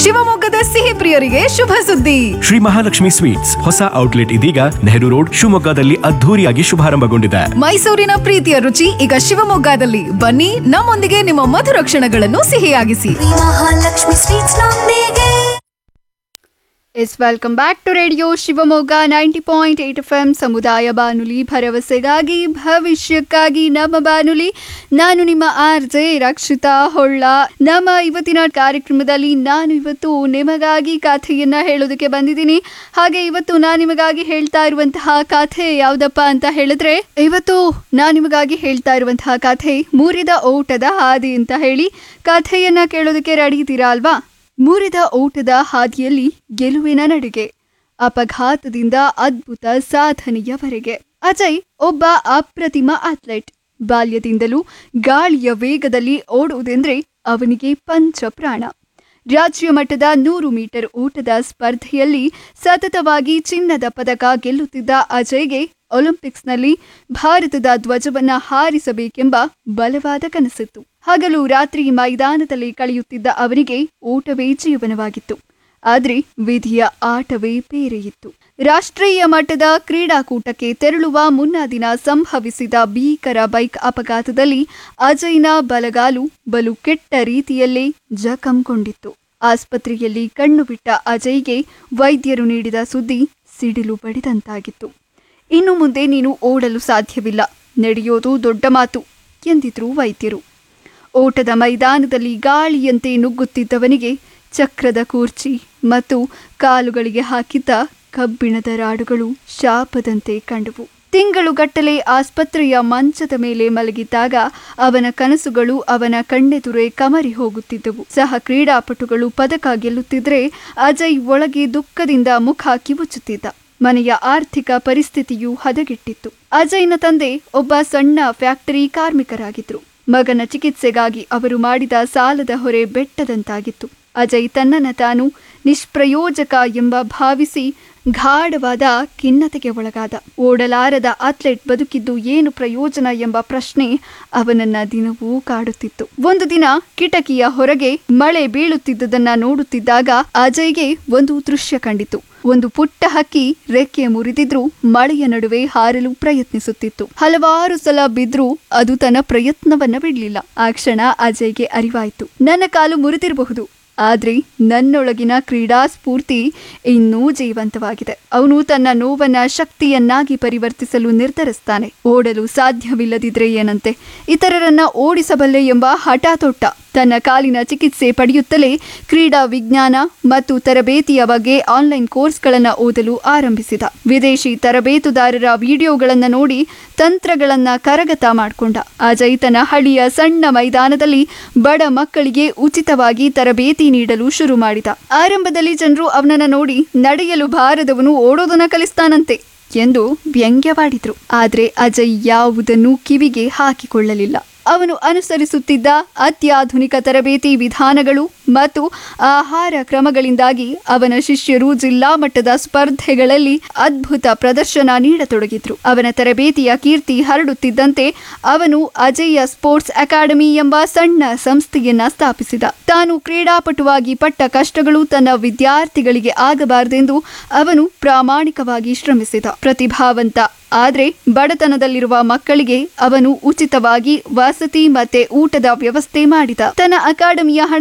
ಶಿವಮೊಗ್ಗದ ಸಿಹಿ ಪ್ರಿಯರಿಗೆ ಶುಭ ಸುದ್ದಿ ಶ್ರೀ ಮಹಾಲಕ್ಷ್ಮಿ ಸ್ವೀಟ್ಸ್ ಹೊಸ ಔಟ್ಲೆಟ್ ಇದೀಗ ನೆಹರು ರೋಡ್ ಶಿವಮೊಗ್ಗದಲ್ಲಿ ಅದ್ಧೂರಿಯಾಗಿ ಶುಭಾರಂಭಗೊಂಡಿದೆ ಮೈಸೂರಿನ ಪ್ರೀತಿಯ ರುಚಿ ಈಗ ಶಿವಮೊಗ್ಗದಲ್ಲಿ ಬನ್ನಿ ನಮ್ಮೊಂದಿಗೆ ನಿಮ್ಮ ಮಧುರ ಕ್ಷಣಗಳನ್ನು ಸಿಹಿಯಾಗಿಸಿ ಮಹಾಲಕ್ಷ್ಮಿ ಸ್ವೀಟ್ಸ್ ನೊಂದಿಗೆ yes welcome back to radio Shivamogga ninety point eight F M ಸಮುದಾಯ ಬಾನುಲಿ ಭರವಸೆಗಾಗಿ ಭವಿಷ್ಯಕ್ಕಾಗಿ ನಮ್ಮ ಬಾನುಲಿ ನಾನು ನಿಮ್ಮ ಆರ್ ಜೆ ರಕ್ಷಿತಾ ಹೊಳ್ಳ ನಮ್ಮ ಇವತ್ತಿನ ಕಾರ್ಯಕ್ರಮದಲ್ಲಿ ನಾನು ಇವತ್ತು ನಿಮಗಾಗಿ ಕಥೆಯನ್ನ ಹೇಳೋದಕ್ಕೆ ಬಂದಿದ್ದೀನಿ ಹಾಗೆ ಇವತ್ತು ನಾನು ನಿಮಗಾಗಿ ಹೇಳ್ತಾ ಇರುವಂತಹ ಕಥೆ ಯಾವುದಪ್ಪ ಅಂತ ಹೇಳಿದ್ರೆ ಇವತ್ತು ನಾನು ನಿಮಗಾಗಿ ಹೇಳ್ತಾ ಇರುವಂತಹ ಕಥೆ ಮುರಿದ ಓಟದ ಹಾದಿ ಅಂತ ಹೇಳಿ ಕಥೆಯನ್ನ ಕೇಳೋದಕ್ಕೆ ರೆಡಿ ಇದ್ದೀರಾ ಅಲ್ವಾ ಮುರಿದ ಓಟದ ಹಾದಿಯಲ್ಲಿ ಗೆಲುವಿನ ನಡಿಗೆ ಅಪಘಾತದಿಂದ ಅದ್ಭುತ ಸಾಧನೆಯವರೆಗೆ ಅಜಯ್ ಒಬ್ಬ ಅಪ್ರತಿಮ ಅಥ್ಲೆಟ್ ಬಾಲ್ಯದಿಂದಲೂ ಗಾಳಿಯ ವೇಗದಲ್ಲಿ ಓಡುವುದೆಂದ್ರೆ ಅವನಿಗೆ ಪಂಚ ಪ್ರಾಣ ರಾಜ್ಯ ಮಟ್ಟದ ನೂರು ಮೀಟರ್ ಓಟದ ಸ್ಪರ್ಧೆಯಲ್ಲಿ ಸತತವಾಗಿ ಚಿನ್ನದ ಪದಕ ಗೆಲ್ಲುತ್ತಿದ್ದ ಅಜಯ್ಗೆ ಒಲಿಂಪಿಕ್ಸ್ನಲ್ಲಿ ಭಾರತದ ಧ್ವಜವನ್ನ ಹಾರಿಸಬೇಕೆಂಬ ಬಲವಾದ ಕನಸಿತ್ತು ಹಗಲು ರಾತ್ರಿ ಮೈದಾನದಲ್ಲಿ ಕಳೆಯುತ್ತಿದ್ದ ಅವನಿಗೆ ಓಟವೇ ಜೀವನವಾಗಿತ್ತು ಆದ್ರೆ ವಿಧಿಯ ಆಟವೇ ಬೇರೆಯಿತ್ತು ರಾಷ್ಟ್ರೀಯ ಮಟ್ಟದ ಕ್ರೀಡಾಕೂಟಕ್ಕೆ ತೆರಳುವ ಮುನ್ನಾ ದಿನ ಸಂಭವಿಸಿದ ಭೀಕರ ಬೈಕ್ ಅಪಘಾತದಲ್ಲಿ ಅಜಯ್ನ ಬಲಗಾಲು ಬಲು ಕೆಟ್ಟ ರೀತಿಯಲ್ಲೇ ಜಖಂಗೊಂಡಿತ್ತು ಆಸ್ಪತ್ರೆಯಲ್ಲಿ ಕಣ್ಣು ಬಿಟ್ಟ ಅಜಯ್ಗೆ ವೈದ್ಯರು ನೀಡಿದ ಸುದ್ದಿ ಸಿಡಿಲು ಬಡಿದಂತಾಗಿತ್ತು ಇನ್ನು ಮುಂದೆ ನೀನು ಓಡಲು ಸಾಧ್ಯವಿಲ್ಲ ನಡೆಯೋದು ದೊಡ್ಡ ಮಾತು ಎಂದಿದ್ರು ವೈದ್ಯರು ಓಟದ ಮೈದಾನದಲ್ಲಿ ಗಾಳಿಯಂತೆ ನುಗ್ಗುತ್ತಿದ್ದವನಿಗೆ ಚಕ್ರದ ಕೂರ್ಚಿ ಮತ್ತು ಕಾಲುಗಳಿಗೆ ಹಾಕಿದ್ದ ಕಬ್ಬಿಣದ ರಾಡುಗಳು ಶಾಪದಂತೆ ಕಂಡವು ತಿಂಗಳುಗಟ್ಟಲೆ ಆಸ್ಪತ್ರೆಯ ಮಂಚದ ಮೇಲೆ ಮಲಗಿದ್ದಾಗ ಅವನ ಕನಸುಗಳು ಅವನ ಕಣ್ಣೆದುರೇ ಕಮರಿ ಹೋಗುತ್ತಿದ್ದವು ಸಹ ಕ್ರೀಡಾಪಟುಗಳು ಪದಕ ಗೆಲ್ಲುತ್ತಿದ್ರೆ ಅಜಯ್ ಒಳಗೆ ದುಃಖದಿಂದ ಮುಖ ಕಿವುಚುತ್ತಿದ್ದ ಮನೆಯ ಆರ್ಥಿಕ ಪರಿಸ್ಥಿತಿಯು ಹದಗೆಟ್ಟಿತ್ತು ಅಜಯ್ನ ತಂದೆ ಒಬ್ಬ ಸಣ್ಣ ಫ್ಯಾಕ್ಟರಿ ಕಾರ್ಮಿಕರಾಗಿದ್ರು ಮಗನ ಚಿಕಿತ್ಸೆಗಾಗಿ ಅವರು ಮಾಡಿದ ಸಾಲದ ಹೊರೆ ಬೆಟ್ಟದಂತಾಗಿತ್ತು ಅಜಯ್ ತನ್ನನ್ನು ತಾನು ನಿಷ್ಪ್ರಯೋಜಕ ಎಂಬ ಭಾವಿಸಿ ಗಾಢವಾದ ಖಿನ್ನತೆಗೆ ಒಳಗಾದ ಓಡಲಾರದ ಅಥ್ಲೆಟ್ ಬದುಕಿದ್ದು ಏನು ಪ್ರಯೋಜನ ಎಂಬ ಪ್ರಶ್ನೆ ಅವನನ್ನ ದಿನವೂ ಕಾಡುತ್ತಿತ್ತು ಒಂದು ದಿನ ಕಿಟಕಿಯ ಹೊರಗೆ ಮಳೆ ಬೀಳುತ್ತಿದ್ದುದನ್ನ ನೋಡುತ್ತಿದ್ದಾಗ ಅಜಯ್ಗೆ ಒಂದು ದೃಶ್ಯ ಕಂಡಿತು ಒಂದು ಪುಟ್ಟ ಹಕ್ಕಿ ರೆಕ್ಕೆ ಮುರಿದಿದ್ರೂ ಮಳೆಯ ನಡುವೆ ಹಾರಲು ಪ್ರಯತ್ನಿಸುತ್ತಿತ್ತು ಹಲವಾರು ಸಲ ಬಿದ್ರೂ ಅದು ತನ್ನ ಪ್ರಯತ್ನವನ್ನ ಬಿಡ್ಲಿಲ್ಲ ಆ ಕ್ಷಣ ಅಜಯ್ಗೆ ಅರಿವಾಯ್ತು ನನ್ನ ಕಾಲು ಮುರಿದಿರಬಹುದು ಆದ್ರೆ ನನ್ನೊಳಗಿನ ಕ್ರೀಡಾ ಸ್ಫೂರ್ತಿ ಇನ್ನೂ ಜೀವಂತವಾಗಿದೆ ಅವನು ತನ್ನ ನೋವನ್ನ ಶಕ್ತಿಯನ್ನಾಗಿ ಪರಿವರ್ತಿಸಲು ನಿರ್ಧರಿಸ್ತಾನೆ ಓಡಲು ಸಾಧ್ಯವಿಲ್ಲದಿದ್ರೆ ಏನಂತೆ ಇತರರನ್ನ ಓಡಿಸಬಲ್ಲೆ ಎಂಬ ಹಠ ತೊಟ್ಟ ತನ್ನ ಕಾಲಿನ ಚಿಕಿತ್ಸೆ ಪಡೆಯುತ್ತಲೇ ಕ್ರೀಡಾ ವಿಜ್ಞಾನ ಮತ್ತು ತರಬೇತಿಯ ಬಗ್ಗೆ ಆನ್ಲೈನ್ ಕೋರ್ಸ್ಗಳನ್ನು ಓದಲು ಆರಂಭಿಸಿದ ವಿದೇಶಿ ತರಬೇತುದಾರರ ವಿಡಿಯೋಗಳನ್ನು ನೋಡಿ ತಂತ್ರಗಳನ್ನ ಕರಗತ ಮಾಡಿಕೊಂಡ ಅಜಯ್ ತನ್ನ ಹಳ್ಳಿಯ ಸಣ್ಣ ಮೈದಾನದಲ್ಲಿ ಬಡ ಮಕ್ಕಳಿಗೆ ಉಚಿತವಾಗಿ ತರಬೇತಿ ನೀಡಲು ಶುರು ಮಾಡಿದ ಆರಂಭದಲ್ಲಿ ಜನರು ಅವನನ್ನ ನೋಡಿ ನಡೆಯಲು ಬಾರದವನು ಓಡೋದನ್ನ ಕಲಿಸ್ತಾನಂತೆ ಎಂದು ವ್ಯಂಗ್ಯವಾಡಿದ್ರು ಆದ್ರೆ ಅಜಯ್ ಯಾವುದನ್ನು ಕಿವಿಗೆ ಹಾಕಿಕೊಳ್ಳಲಿಲ್ಲ ಅವನು ಅನುಸರಿಸುತ್ತಿದ್ದ ಅತ್ಯಾಧುನಿಕ ತರಬೇತಿ ವಿಧಾನಗಳು ಮತ್ತು ಆಹಾರ ಕ್ರಮಗಳಿಂದಾಗಿ ಅವನ ಶಿಷ್ಯರು ಜಿಲ್ಲಾ ಮಟ್ಟದ ಸ್ಪರ್ಧೆಗಳಲ್ಲಿ ಅದ್ಭುತ ಪ್ರದರ್ಶನ ನೀಡತೊಡಗಿದ್ರು ಅವನ ತರಬೇತಿಯ ಕೀರ್ತಿ ಹರಡುತ್ತಿದ್ದಂತೆ ಅವನು ಅಜಯ್ಯ ಸ್ಪೋರ್ಟ್ಸ್ ಅಕಾಡೆಮಿ ಎಂಬ ಸಣ್ಣ ಸಂಸ್ಥೆಯನ್ನ ಸ್ಥಾಪಿಸಿದ ತಾನು ಕ್ರೀಡಾಪಟುವಾಗಿ ಪಟ್ಟ ಕಷ್ಟಗಳು ತನ್ನ ವಿದ್ಯಾರ್ಥಿಗಳಿಗೆ ಆಗಬಾರದೆಂದು ಅವನು ಪ್ರಾಮಾಣಿಕವಾಗಿ ಶ್ರಮಿಸಿದ ಪ್ರತಿಭಾವಂತ ಆದ್ರೆ ಬಡತನದಲ್ಲಿರುವ ಮಕ್ಕಳಿಗೆ ಅವನು ಉಚಿತವಾಗಿ ವಸತಿ ಮತ್ತೆ ಊಟದ ವ್ಯವಸ್ಥೆ ಮಾಡಿದ ತನ್ನ ಅಕಾಡೆಮಿಯ ಹಣ